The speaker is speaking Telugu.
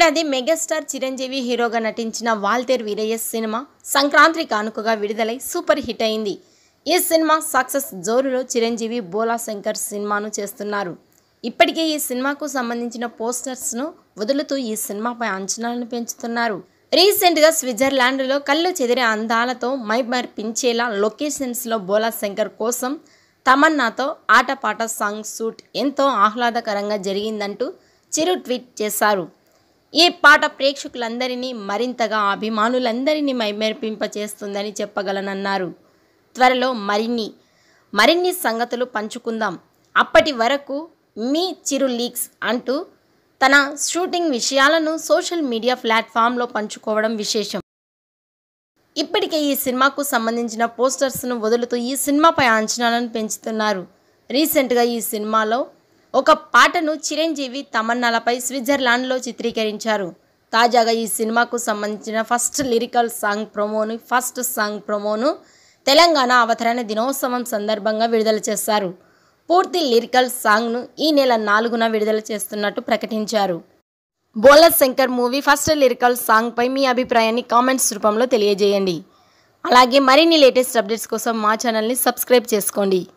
ఏడాది మెగాస్టార్ చిరంజీవి హీరోగా నటించిన వాల్తేర్ వీరయ్య సినిమా సంక్రాంతి కానుకగా విడుదలై సూపర్ హిట్ అయింది ఈ సినిమా సక్సెస్ జోరులో చిరంజీవి బోలా శంకర్ సినిమాను చేస్తున్నారు ఇప్పటికే ఈ సినిమాకు సంబంధించిన పోస్టర్స్ను వదులుతూ ఈ సినిమాపై అంచనాలను పెంచుతున్నారు రీసెంట్గా స్విట్జర్లాండ్లో కళ్ళు చెదిరే అందాలతో మైమర్పించేలా లొకేషన్స్లో బోలా శంకర్ కోసం తమన్నాతో ఆటపాట సాంగ్ షూట్ ఎంతో ఆహ్లాదకరంగా జరిగిందంటూ చిరు ట్వీట్ చేశారు ఈ పాట ప్రేక్షకులందరినీ మరింతగా అభిమానులందరినీ మైమేర్పింపచేస్తుందని చెప్పగలనన్నారు త్వరలో మరిన్ని మరిన్ని సంగతులు పంచుకుందాం అప్పటి వరకు మీ చిరు లీక్స్ అంటూ తన షూటింగ్ విషయాలను సోషల్ మీడియా ప్లాట్ఫామ్లో పంచుకోవడం విశేషం ఇప్పటికే ఈ సినిమాకు సంబంధించిన పోస్టర్స్ను వదులుతూ ఈ సినిమాపై అంచనాలను పెంచుతున్నారు రీసెంట్గా ఈ సినిమాలో ఒక పాటను చిరంజీవి తమన్నాలపై స్విట్జర్లాండ్లో చిత్రీకరించారు తాజాగా ఈ సినిమాకు సంబంధించిన ఫస్ట్ లిరికల్ సాంగ్ ప్రొమోను ఫస్ట్ సాంగ్ ప్రొమోను తెలంగాణ అవతరణ దినోత్సవం సందర్భంగా విడుదల చేశారు పూర్తి లిరికల్ సాంగ్ను ఈ నెల నాలుగున విడుదల చేస్తున్నట్టు ప్రకటించారు Bhola Shankar movie first lyrical సాంగ్పై మీ అభిప్రాయాన్ని కామెంట్స్ రూపంలో తెలియజేయండి అలాగే మరిన్ని లేటెస్ట్ అప్డేట్స్ కోసం మా ఛానల్ని సబ్స్క్రైబ్ చేసుకోండి